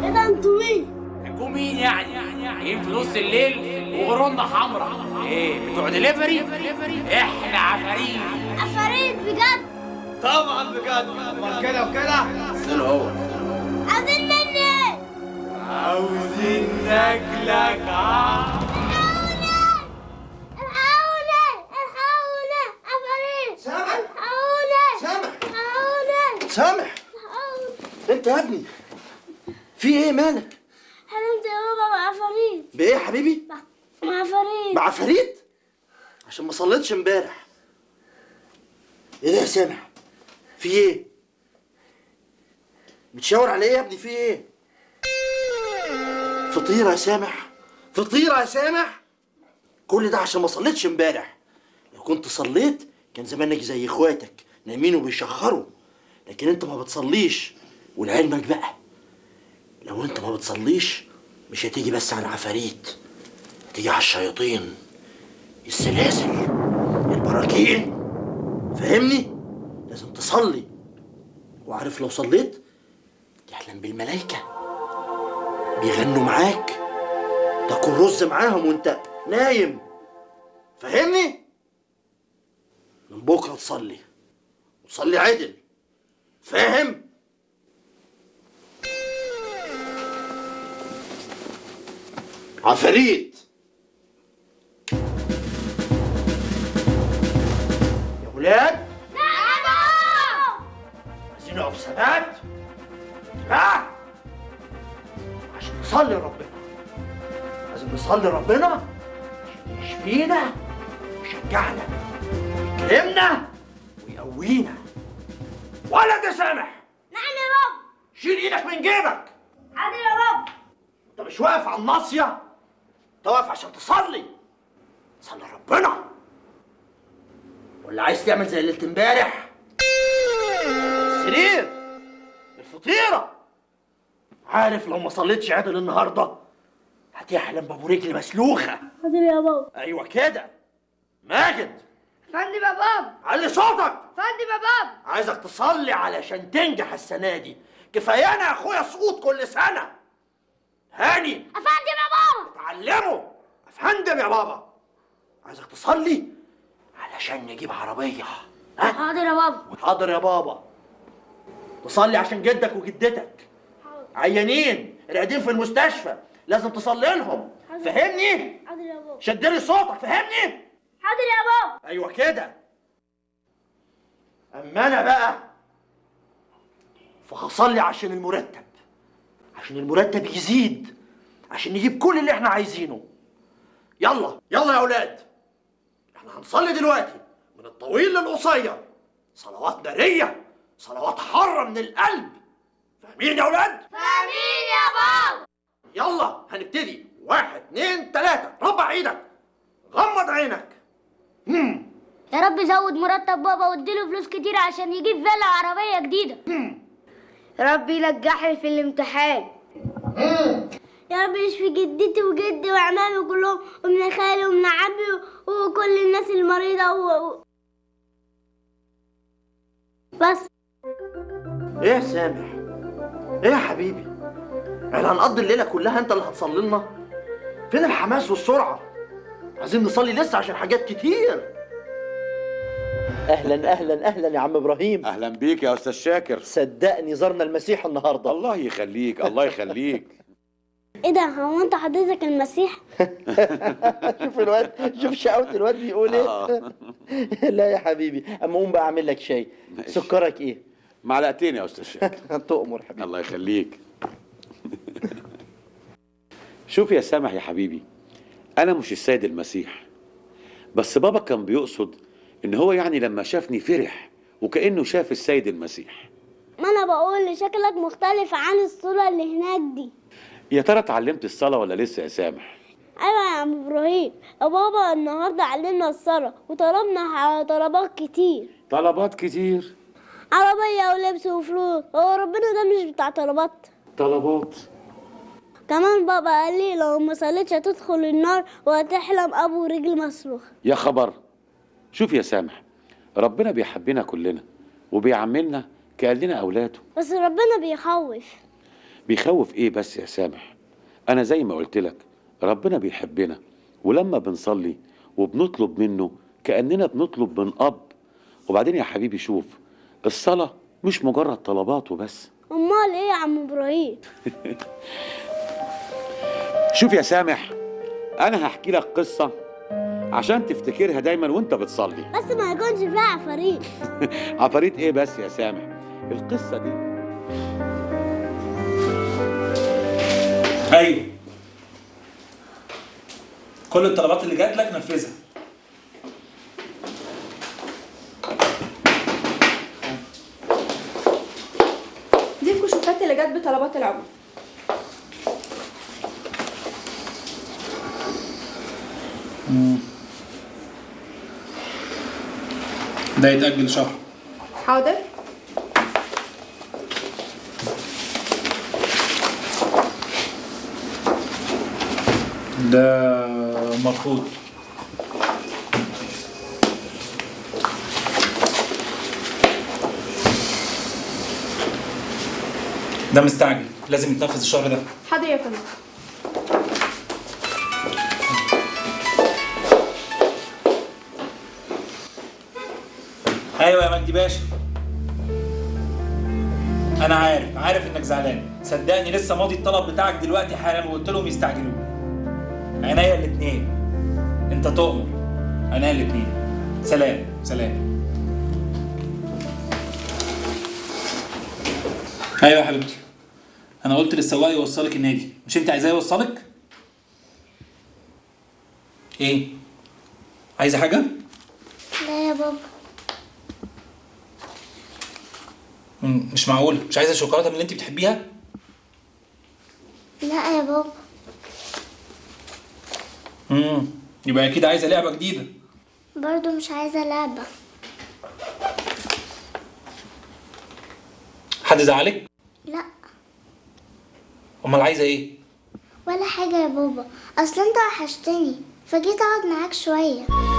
ايه ده انتوا مين؟ انتوا مين يعني؟ جايين في نص الليل وغرونة حمراء ايه بتوع دليفري؟ احنا عفاريت عفاريت بجد طبعا بجد امال كده وكده سنة هو عايزين مني ايه؟ عاوزين ناكلك الحقوني الحقوني الحقوني عفاريت سامح الحقوني سامح الحقوني سامح الحقوني انت يا ابني في ايه مالك حلمت يا بابا بعفاريت بايه يا حبيبي بعفاريت مع فريد عشان ما صليتش امبارح ايه ده يا سامح في ايه بتشاور على ايه يا ابني في ايه فطيره يا سامح فطيره يا سامح كل ده عشان ما صليتش امبارح لو كنت صليت كان زمانك زي اخواتك نايمين وبيشخروا لكن انت ما بتصليش ولعلمك بقى لو انت ما بتصليش مش هتيجي بس على العفاريت تيجي على الشياطين السلاسل البراكين فاهمني لازم تصلي وعارف لو صليت تحلم بالملائكة بيغنوا معاك تاكل رز معاهم وانت نايم فاهمني من بكرة تصلي وتصلي عدل فاهم عفاريت يا ولاد عايزين نقف ثبات لا عشان نصلي ربنا لازم نصلي ربنا عشان يشفينا ويشجعنا ويكرمنا ويقوينا ولد يا سامح نعم يا رب شيل ايدك من جيبك حاضر يا رب انت مش واقف على الناصية انت واقف عشان تصلي صلي ربنا ولا عايز تعمل زي ليلة امبارح السرير الفطيرة عارف لو ما صليتش عدل النهاردة هتحلم بابو رجل مسلوخة حاضر يا بابا ايوه كده ماجد فندم يا بابا علي صوتك فندم يا بابا عايزك تصلي علشان تنجح السنة دي كفايانا يا اخويا سقوط كل سنة هاني افندم يا بابا اتعلموا افندم يا بابا عايزك تصلي علشان نجيب عربية ها حاضر يا بابا حاضر يا بابا تصلي عشان جدك وجدتك عيانين راقدين في المستشفى لازم تصلي لهم فهمني حاضر يا بابا شدلي صوتك فهمني حاضر يا بابا ايوه كده اما انا بقى فهصلي عشان المرتب عشان المرتب يزيد عشان نجيب كل اللي احنا عايزينه يلا يلا يا اولاد احنا هنصلي دلوقتي من الطويل للقصير صلوات نارية صلوات حارة من القلب فاهمين يا اولاد فاهمين يا بابا يلا هنبتدي واحد اتنين تلاتة ربع ايدك غمض عينك هم. يا رب زود مرتب بابا واديله فلوس كتير عشان يجيب فيلا وعربية جديدة يا رب ينجحني في الامتحان يا رب يشفي جدتي وجدي وعمامي كلهم ومن خالي ومن عمي وكل الناس المريضة و... و- بس ايه يا سامح ايه يا حبيبي احنا هنقضي الليله كلها انت اللي هتصلي لنا فين الحماس والسرعه عايزين نصلي لسه عشان حاجات كتير اهلا اهلا اهلا يا عم ابراهيم اهلا بيك يا استاذ شاكر صدقني زرنا المسيح النهارده الله يخليك الله يخليك ايه ده هو انت حضرتك المسيح؟ شوف الواد شوف شقاوة الواد بيقول ايه لا يا حبيبي اما قوم بقى اعمل لك شاي ماشي. سكرك ايه معلقتين يا استاذ شاكر تؤمر حبيبي الله يخليك شوف يا سامح يا حبيبي انا مش السيد المسيح بس بابا كان بيقصد ان هو يعني لما شافني فرح وكانه شاف السيد المسيح ما انا بقول شكلك مختلف عن الصورة اللي هناك دي يا ترى اتعلمت الصلاه ولا لسه يا سامح ايوه يا عم ابراهيم يا بابا النهارده علمنا الصلاة وطلبنا على طلبات كتير طلبات كتير عربية ولبس وفلوس هو ربنا ده مش بتاع طلبات طلبات كمان بابا قال لي لو ما صليتش هتدخل النار وهتحلم ابو رجل مسلوخة يا خبر شوف يا سامح ربنا بيحبنا كلنا وبيعاملنا كأننا أولاده بس ربنا بيخوف بيخوف ايه بس يا سامح انا زي ما قلت لك ربنا بيحبنا ولما بنصلي وبنطلب منه كاننا بنطلب من اب وبعدين يا حبيبي شوف الصلاه مش مجرد طلبات وبس امال ايه يا عم ابراهيم شوف يا سامح انا هحكي لك قصه عشان تفتكرها دايما وانت بتصلي بس ما يكونش فيها عفاريت عفاريت ايه بس يا سامح القصه دي ايوه كل الطلبات اللي جات لك نفذها دي الكشوفات اللي جت بطلبات العمر ده يتأجل شهر حاضر ده مرفوض ده مستعجل لازم يتنفذ الشهر ده حاضر يا فندم ايوه يا مجدي باشا انا عارف عارف انك زعلان صدقني لسه ماضي الطلب بتاعك دلوقتي حالا وقلت لهم يستعجلوه عينيا الاتنين انت تؤمر عينيا الاتنين سلام سلام ايوه يا حبيبتي انا قلت للسواق يوصلك النادي مش انت عايزاه يوصلك ايه عايزه حاجه لا يا بابا مم، مش معقول مش عايزه شوكولاته من اللي انت بتحبيها لا يا بابا امم يبقى اكيد عايزه لعبه جديده برضو مش عايزة لعبة حد زعلك لا امال عايزه ايه ولا حاجة يا بابا أصل أنت وحشتني فجيت أقعد معاك شوية